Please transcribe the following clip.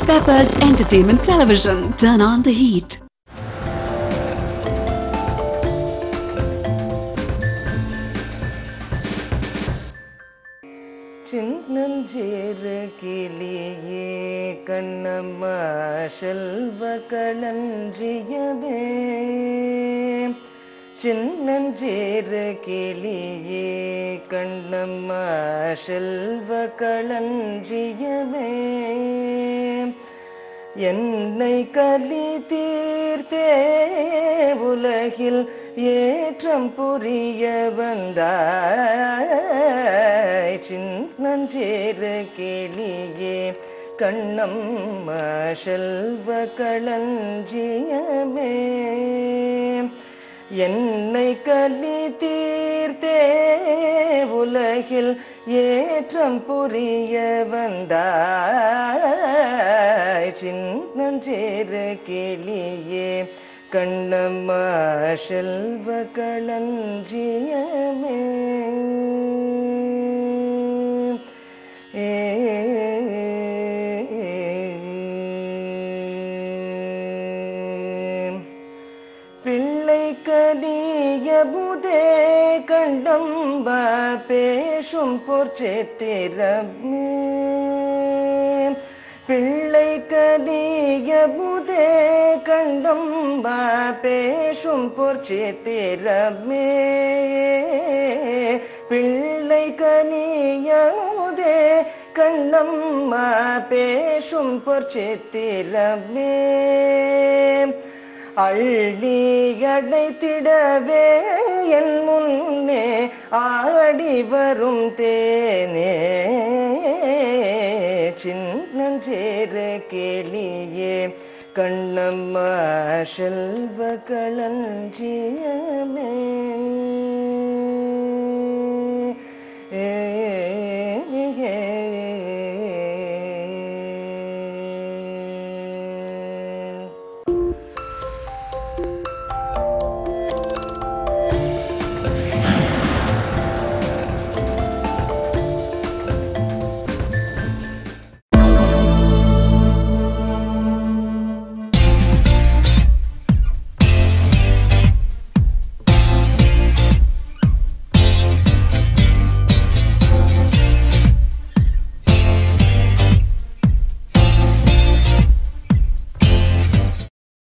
Peppers Entertainment Television. Turn on the heat. சின்னஞ்சேறு கிளியே கண்ணம்மா செல்வ களஞ்சியமே சின்னஞ்சேறு கிளியே கண்ணம்மா செல்வ களஞ்சியமே என்னை கலி தீர்த்தே உலகில் ஏற்றம் புரிய வந்தாய் சின்னஞ்சேறு கிளியே கண்ணம்மா செல்வ களஞ்சியமே என்னை கலி தீர்த்தே உலகில் ஏற்றம் புரிய வந்தாய் சின்னஞ்சேறு கிளியே கண்ணம்மா செல்வ களஞ்சியமே ஏ பிள்ளை கலியபுதே கண்டம்ப பேசும் பொற்சேத்திரமே பிள்ளை கலியபுதே கண்டம்ப பேசும் பொற்சேத்திரமே பிள்ளை கனியமுதே கண்ணம்மா பேசும் பொற்சேத்திரமே அள்ளி அடைத்திடவே என் முன்னே ஆடி வரும் தேனே சின்னஞ்சேறு கிளியே கண்ணம்மா செல்வ களஞ்சியமே ஏ